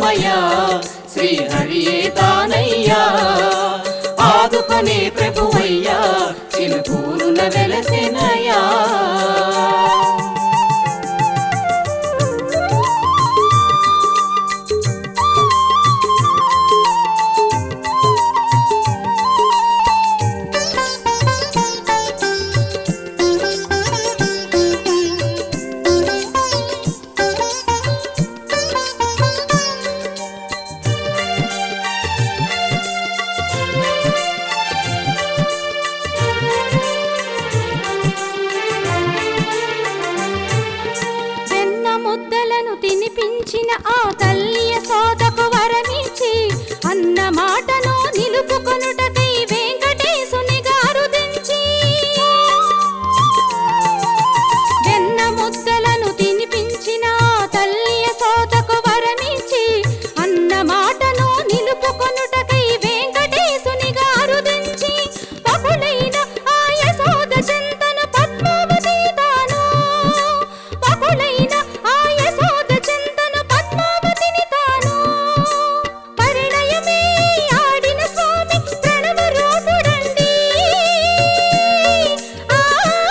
దైవమయ్యా శ్రీహరియే తానయ్యా ఆదుకునే ప్రభువయ్యా చిలుకూరున వెలసెనయ్యా వెన్న ముద్దలను తినిపించిన ఆ తల్లి సోదకు వరమించి అన్న మాటను నిలుపుకొనుటకై వెంకటేశుని గారు దించి వెన్న ముద్దలను తినిపించిన ఆ తల్లి సోదకు వరమించి అన్న మాటను నిలుపుకొనుటకై వెంకటేశుని గారు దించి పపులైన ఆ యశోద చింతన పద్మావతి తాను పపులైన ఆ యశోద చింతన పద్మావతిని తాను పరిణయమే ఆడిన స్వామి ప్రణవ రూపుడండి ఆ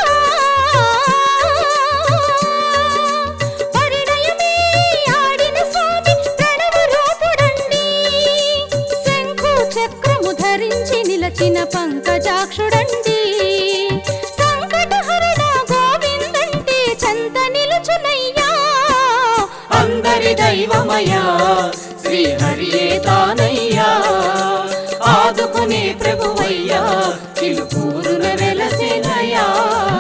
పరిణయమే ఆడిన స్వామి ప్రణవ రూపుడండి శంఖు చక్రము ధరించి నిలచిన పంకజాక్షుడండి సంకటహరణ గోవిందంటే చంత నిలుచునయ్యా అందరి దైవమయ్యా శ్రీహరియే తానయ్యా ఆదుకునే ప్రభువయ్యా చిలుకూరున వెలసెనయ్యా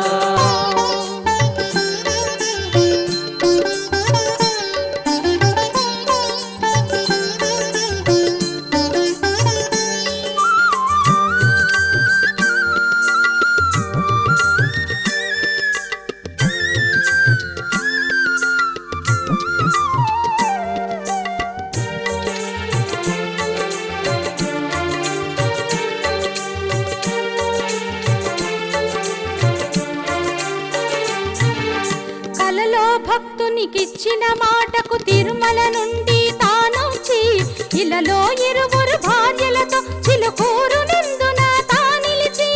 కలలో భక్తునికిచ్చిన మాటకు తిరుమల నుండి తానొచ్చి ఇలలో ఇరువురు భార్యలతో చిలుకూరు నందున తానిలిచి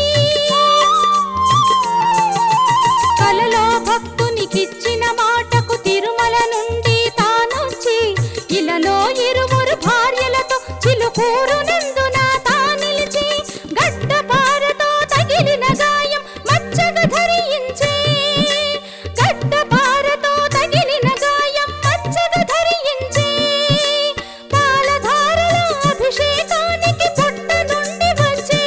కలలో భక్తునికిచ్చిన మాటకు తిరుమల నుండి తానొచ్చి ఇలలో ఇరువురు భార్యలతో చిలుకూరు నందున తానిలిచి గడ్డపారతో తగిలిన గాయం మచ్చగా ధరించే గడ్డపారతో తగిలిన గాయం మచ్చగా ధరించే పాలధారల అభిషేకానికి పుట్ట నుండి వచ్చే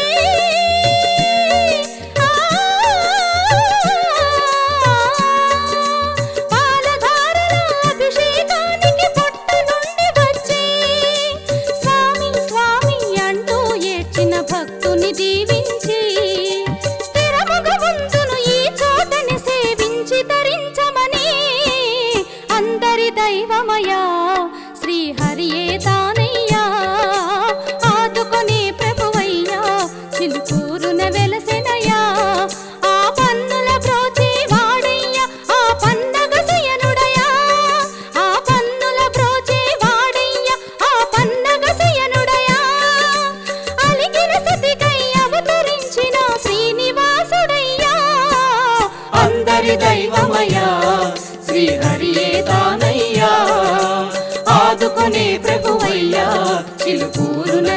పాలధారల అభిషేకానికి పుట్ట నుండి వచ్చే స్వామి స్వామి అంటూ ఏడ్చిన భక్తుని దీవించి స్థిరముగా ఉందును ఈ చోటని సేవించి తరించమని అందరి దైవమయా శ్రీహరియే తానయ్యా ఆదుకునే ప్రభువయ్యా చిలుకూరున వెలసెనయ్యా ఆ పన్నుల బ్రోచి వాడయ్యా ఆ పండగ శయనుడయా ఆ పన్నుల బ్రోచి వాడయ్యా ఆ పండగ శయనుడయా అలిగిన సతికై అవతరించిన శ్రీనివాసుడయ్యా అందరి దైవమయ్యా శ్రీహరియే తానయ్యా ఆదుకునే ప్రభువయ్యా చిలుకూరున